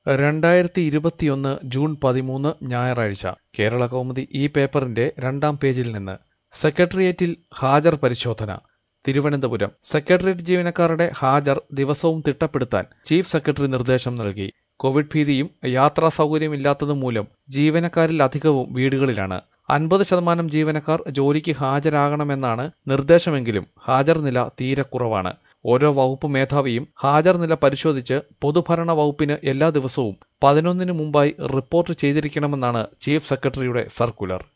രണ്ടായിരത്തി ഇരുപത്തിയൊന്ന് ജൂൺ പതിമൂന്ന് ഞായറാഴ്ച കേരള കൗമുദി ഈ പേപ്പറിന്റെ രണ്ടാം പേജിൽ നിന്ന് സെക്രട്ടേറിയറ്റിൽ ഹാജർ പരിശോധന തിരുവനന്തപുരം സെക്രട്ടേറിയറ്റ് ജീവനക്കാരുടെ ഹാജർ ദിവസവും തിട്ടപ്പെടുത്താൻ ചീഫ് സെക്രട്ടറി നിർദ്ദേശം നൽകി കോവിഡ് ഭീതിയും യാത്രാ സൗകര്യമില്ലാത്തതും മൂലം ജീവനക്കാരിൽ അധികവും വീടുകളിലാണ് അൻപത് ശതമാനം ജീവനക്കാർ ജോലിക്ക് ഹാജരാകണമെന്നാണ് നിർദ്ദേശമെങ്കിലും ഹാജർ നില തീരെ കുറവാണ് ഓരോ വകുപ്പ് മേധാവിയും ഹാജർ നില പരിശോധിച്ച് പൊതുഭരണ വകുപ്പിന് എല്ലാ ദിവസവും പതിനൊന്നിന് മുമ്പായി റിപ്പോർട്ട് ചെയ്തിരിക്കണമെന്നാണ് ചീഫ് സെക്രട്ടറിയുടെ സർക്കുലർ